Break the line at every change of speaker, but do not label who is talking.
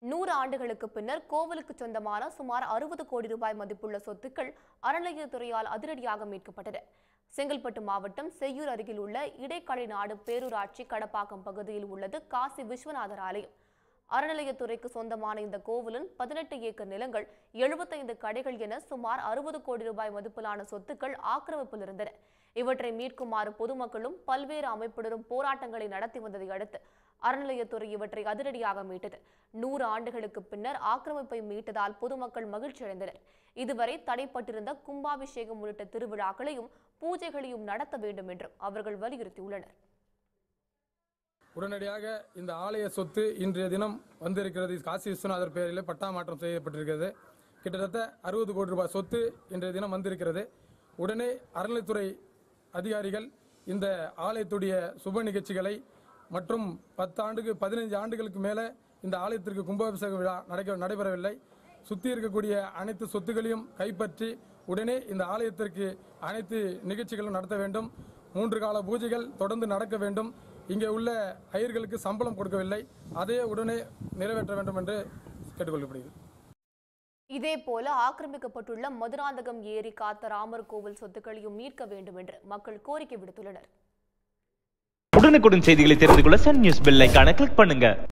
நூறு ஆண்டுகளுக்கு பின்னர் கோவிலுக்கு சொந்தமான சுமார் அறுபது கோடி ரூபாய் மதிப்புள்ள சொத்துக்கள் அறநிலையத்துறையால் அதிரடியாக மீட்கப்பட்டது செங்கல்பட்டு மாவட்டம் செய்யூர் அருகில் உள்ள இடைக்களை நாடு பேரூராட்சி கடப்பாக்கம் பகுதியில் உள்ளது காசி விஸ்வநாதர் ஆலயம் அறநிலையத்துறைக்கு சொந்தமான இந்த கோவிலின் பதினெட்டு ஏக்கர் நிலங்கள் எழுபத்தைந்து கடைகள் என சுமார் அறுபது கோடி ரூபாய் மதிப்பிலான சொத்துக்கள் ஆக்கிரமிப்பில் இருந்தன இவற்றை மீட்குமாறு பொதுமக்களும் பல்வேறு அமைப்பினரும் போராட்டங்களை நடத்தி வந்ததை அடுத்து அறநிலையத்துறை இவற்றை அதிரடியாக மீட்டது நூறு ஆண்டுகளுக்கு பின்னர் ஆக்கிரமிப்பை மீட்டதால் பொதுமக்கள் மகிழ்ச்சி அடைந்தனர் இதுவரை தடைப்பட்டிருந்த கும்பாபிஷேகம் உள்ளிட்ட திருவிழாக்களையும் பூஜைகளையும் நடத்த வேண்டும் என்றும் அவர்கள் வலியுறுத்தியுள்ளனர்
உடனடியாக இந்த ஆலய சொத்து இன்றைய தினம் வந்திருக்கிறது காசி விஸ்வநாதர் பெயரில் பட்டா மாற்றம் செய்யப்பட்டிருக்கிறது கிட்டத்தட்ட அறுபது கோடி ரூபாய் சொத்து இன்றைய தினம் வந்திருக்கிறது உடனே அறநிலைத்துறை அதிகாரிகள் இந்த ஆலயத்துடைய சுப நிகழ்ச்சிகளை மற்றும் பத்து ஆண்டுக்கு பதினைஞ்சு ஆண்டுகளுக்கு மேலே இந்த ஆலயத்திற்கு கும்பாபிஷேக விழா நடக்க நடைபெறவில்லை சுற்றி இருக்கக்கூடிய அனைத்து சொத்துக்களையும் கைப்பற்றி உடனே இந்த ஆலயத்திற்கு அனைத்து நிகழ்ச்சிகளும் நடத்த வேண்டும் மூன்று கால பூஜைகள் தொடர்ந்து நடக்க வேண்டும் இங்கே உள்ள ஐயர்களுக்கு சம்பளம் கொடுக்கவில்லை அதையே உடனே நிறைவேற்ற வேண்டும் என்று கேட்டுக்கொள்ளப்படுகிறது
இதேபோல ஆக்கிரமிக்கப்பட்டுள்ள மதுராந்தகம் ஏரி காத்த ராமர் கோவில் சொத்துக்களையும் மீட்க வேண்டும் என்று மக்கள் கோரிக்கை விடுத்துள்ளனர்
உடனுக்குடன் செய்திகளை தெரிந்து கொள்ள சன் நியூஸ் பெல் ஐகானை கிளிக் பண்ணுங்க